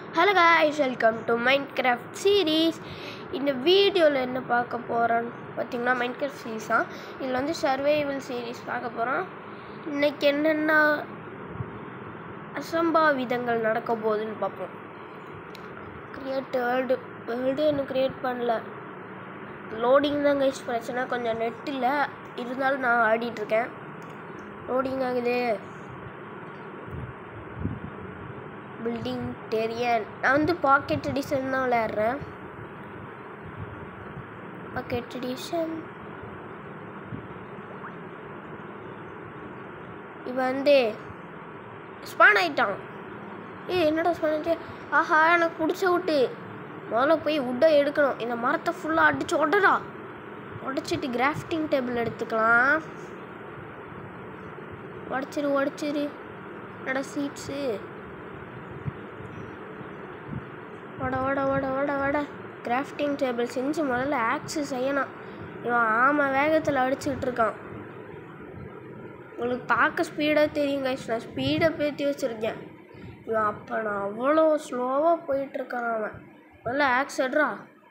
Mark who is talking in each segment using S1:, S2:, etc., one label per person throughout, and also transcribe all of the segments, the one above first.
S1: hello guys welcome to Minecraft series இந்த வீடியோவில் என்ன பார்க்க போகிறோன்னு பார்த்தீங்கன்னா மைண்ட் கிராஃப்ட் சீரீஸ் தான் இதில் வந்து சர்வைவல் சீரீஸ் பார்க்க போகிறோம் இன்னைக்கு என்னென்ன அசம்பாவிதங்கள் நடக்க போகுதுன்னு பார்ப்போம் கிரியேட் வேர்ல்டு வேர்ல்டு இன்னும் க்ரியேட் பண்ணல லோடிங் தான் கைஸ் பிரச்சனை கொஞ்சம் நெட் இல்லை இருந்தாலும் நான் ஆடிட்டுருக்கேன் லோடிங் ஆகுது பில்டிங் டெரியன் நான் வந்து பாக்கெட் எடிஷன் தான் விளையாடுறேன் பாக்கெட் எடிஷன் இவன் வந்து ஸ்பான் ஆயிட்டான் ஏய் என்னடா ஸ்பான் ஆயிட்டு ஆஹா எனக்கு பிடிச்ச விட்டு முதல்ல போய் உட்டை எடுக்கணும் இந்த மரத்தை ஃபுல்லாக அடிச்சு உடடா உடச்சிட்டு கிராஃப்டிங் டேபிள் எடுத்துக்கலாம் உடச்சிரு உடச்சிரு என்னடா சீட்ஸு வட வட வட வட வட கிராஃப்டிங் டேபிள் செஞ்சு முதல்ல ஆக்ஸு செய்யணும் இவன் ஆமை வேகத்தில் அடிச்சுக்கிட்டு இருக்கான் உங்களுக்கு பார்க்க ஸ்பீடாக தெரியும் கைஸ் நான் ஸ்பீடை பேத்தி வச்சுருக்கேன் இவன் அப்போ நான் அவ்வளோ ஸ்லோவாக போயிட்டுருக்கான் அவன் முதல்ல ஆக்ஸ் எடுறா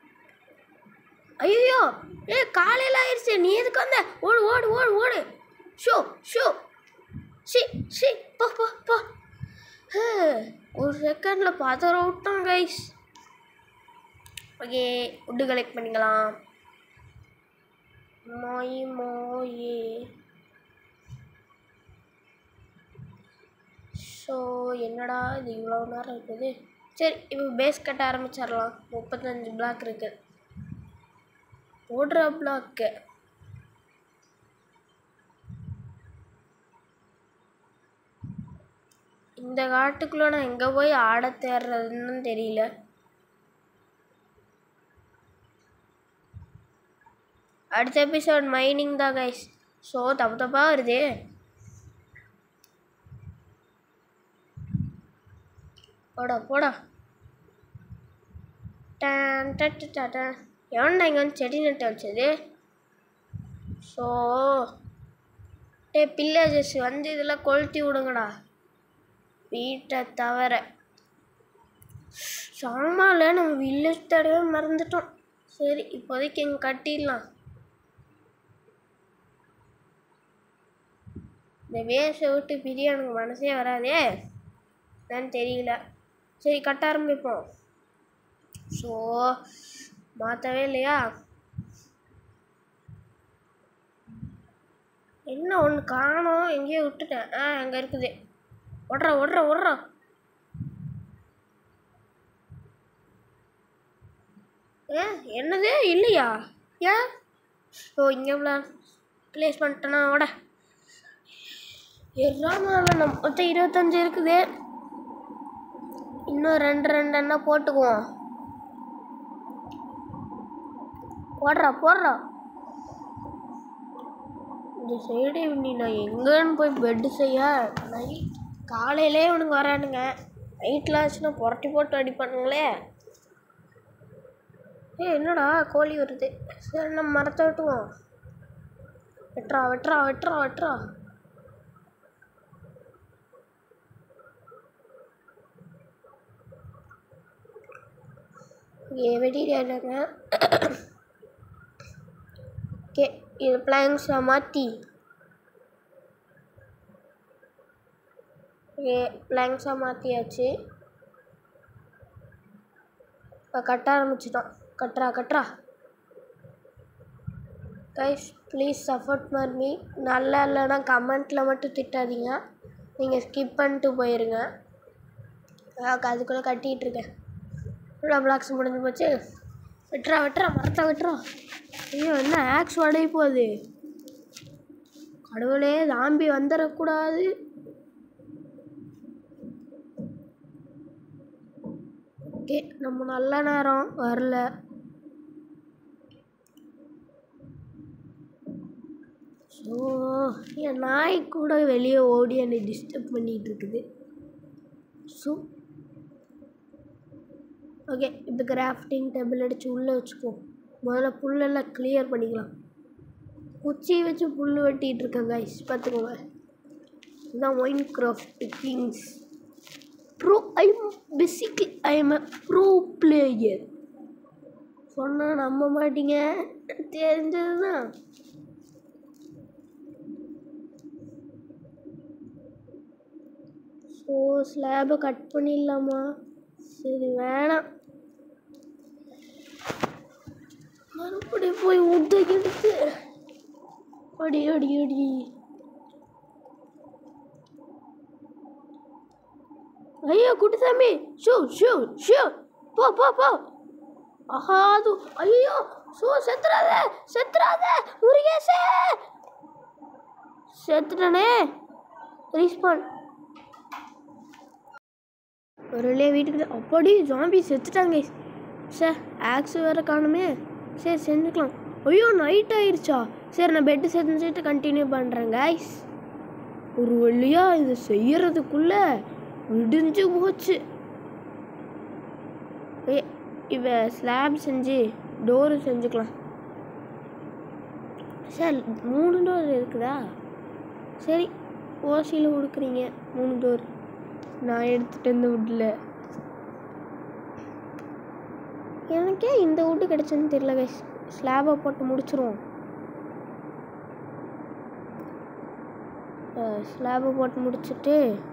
S1: ஐயோ ஏ காலையில் ஆயிடுச்சு நீ எதுக்கு வந்த ஓடு ஓடு ஓடு ஓடு ஷோ ஷோ ஷி ஷி போ போ போ ஹே, ஒரு செகண்டில் பதற விட்டான் கைஸ் ஓகே உட்டு கலெக்ட் பண்ணிக்கலாம் மோய் மோயே ஸோ என்னடா இது இவ்வளோ நேரம் இருக்குது சரி இப்போ பேஸ் கட்ட ஆரம்பிச்சிடலாம் முப்பத்தஞ்சு பிளாக் இருக்கு போடுற பிளாக்கு இந்த காட்டுக்குள்ளே நான் எங்கே போய் ஆட தேடுறதுன்னு தெரியல அடுத்த எபிசோட் மைனிங் தான் கைஸ் ஸோ தப்பு தப்பாக வருது போடா போடா டான் டட்டு டாட்டா எவன்டா இங்கே வந்து செடி நட்டு வச்சது ஸோ டே பில்லேஜஸ் வந்து இதெல்லாம் கொளுத்தி விடுங்கடா வீட்டை தவிர சாமான்ல நம்ம வில்லேஜ் தடவை மறந்துட்டோம் சரி இப்போதைக்கு இங்கே கட்டிடலாம் இந்த வேஷை விட்டு பிரிய எனக்கு மனசே வராதே என்னன்னு தெரியல சரி கட்ட ஆரம்பிப்போம் ஸோ மாற்றவே இல்லையா என்ன ஒன்று காணோம் எங்கேயோ விட்டுட்டேன் ஆ அங்கே இருக்குது ஓடுறா ஓடுறா ஓடுறா ஏ என்னது இல்லையா ஏன் ஓ இங்கே ப்ளேஸ் பண்ணிட்டேனா ஓட எறாமல் நம்ம மொத்தம் இருபத்தஞ்சு இருக்குது இன்னும் ரெண்டு ரெண்டு என்ன போட்டுக்குவோம் போடுறா போடுறா இந்த சைடு நீ நான் எங்கன்னு போய் பெட்டு செய்ய நைட் காலையிலே இவனுங்க வரானுங்க நைட்டில் ஆச்சுன்னா புரட்டி போட்டு அடிப்பானுங்களே ஏ என்னடா கோழி வருது சரி நம்ம மரத்தை வெட்டுவோம் வெட்டுறா வெட்டுறா வெட்டுறா வெட்டுறா ஏ வெட்டிடுறாங்க ஓகே இது பிளாங்ஸை மாற்றி ஓகே பிளாங்ஸாக மாற்றியாச்சு இப்போ கட்ட ஆரம்பிச்சிட்டோம் கட்டுறா கட்டுறா கைஸ் ப்ளீஸ் சப்போர்ட் பண்ணி நல்லா இல்லைன்னா கமெண்ட்டில் மட்டும் திட்டாதீங்க நீங்கள் ஸ்கிப் பண்ணிட்டு போயிருங்க அதான் அதுக்குள்ளே கட்டிகிட்டு இருக்கேன் ஃபுல்லா பிளாக்ஸ் முடிஞ்சு போச்சு வெட்டுறா வெட்டுறா மரத்தை வெட்டுறா ஐயோ என்ன ஆக்ஸ் உடைய போகுது கடவுளே தாம்பி வந்துடக்கூடாது ஓகே நம்ம நல்ல நேரம் வரல ஸோ என் நாய் கூட வெளியே ஓடி என்னை டிஸ்டர்ப் பண்ணிகிட்டு இருக்குது ஸோ ஓகே இப்போ கிராஃப்டிங் டேபிள் அடித்து உள்ளே வச்சுக்கோ முதல்ல புல்லெல்லாம் கிளியர் பண்ணிக்கலாம் குச்சி வச்சு புல் வெட்டிகிட்டு இருக்கேன் கைஸ் பார்த்துக்கோங்க இதுதான் Minecraft kings bro I basically I am a pro player சொன்னால் நம்ப மாட்டீங்க தெரிஞ்சது தான் ஸோ ஸ்லாபை கட் பண்ணிடலாமா சரி வேணாம் மறுபடியும் போய் உட்டை எடுத்து அடி அடி அடி ஐயோ குட்டிசாமி ஷூ ஷூ ஷூ போ போ போ ஆஹா அது ஐயோ ஷூ செத்துறாத செத்துறாத முருகேசே செத்துட்டனே ரீஸ்பான் ஒரு வழியாக வீட்டுக்கு அப்படி ஜாம்பி செத்துட்டாங்க சார் ஆக்ஸ் வேறு காணுமே சரி செஞ்சுக்கலாம் ஐயோ நைட் ஆயிடுச்சா சரி நான் பெட்டு செஞ்சுட்டு கண்டினியூ பண்ணுறேன் கைஸ் ஒரு வழியாக இது செய்யறதுக்குள்ள விடிஞ்சு போச்சு ஏ இவ ஸ்லாப் செஞ்சு டோரு செஞ்சுக்கலாம் சார் மூணு டோர் இருக்குதா சரி ஓசியில் கொடுக்குறீங்க மூணு டோர் நான் எடுத்துகிட்டு இந்த வுட்டில் எனக்கே இந்த வுட்டு கிடச்சுன்னு தெரியல கைஸ் ஸ்லாபை போட்டு முடிச்சிருவோம் ஸ்லாபை போட்டு முடிச்சுட்டு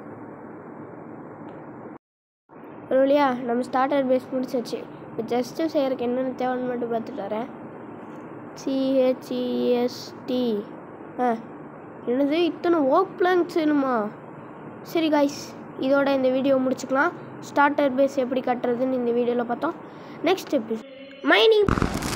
S1: ஒரு வழியா நம்ம ஸ்டார்டர் பேஸ் முடிச்சாச்சு இப்போ ஜஸ்ட்டு செய்கிறதுக்கு என்னென்ன தேவைன்னு மட்டும் பார்த்துட்டு வரேன் சிஹெச்இஎஸ்டி ஆ என்னது இத்தனை ஒர்க் பிளாங்க்ஸ் வேணுமா சரி காய்ஸ் இதோட இந்த வீடியோ முடிச்சுக்கலாம் ஸ்டார்டர் பேஸ் எப்படி கட்டுறதுன்னு இந்த வீடியோவில் பார்த்தோம் நெக்ஸ்ட் எபிசோட் மைனிங்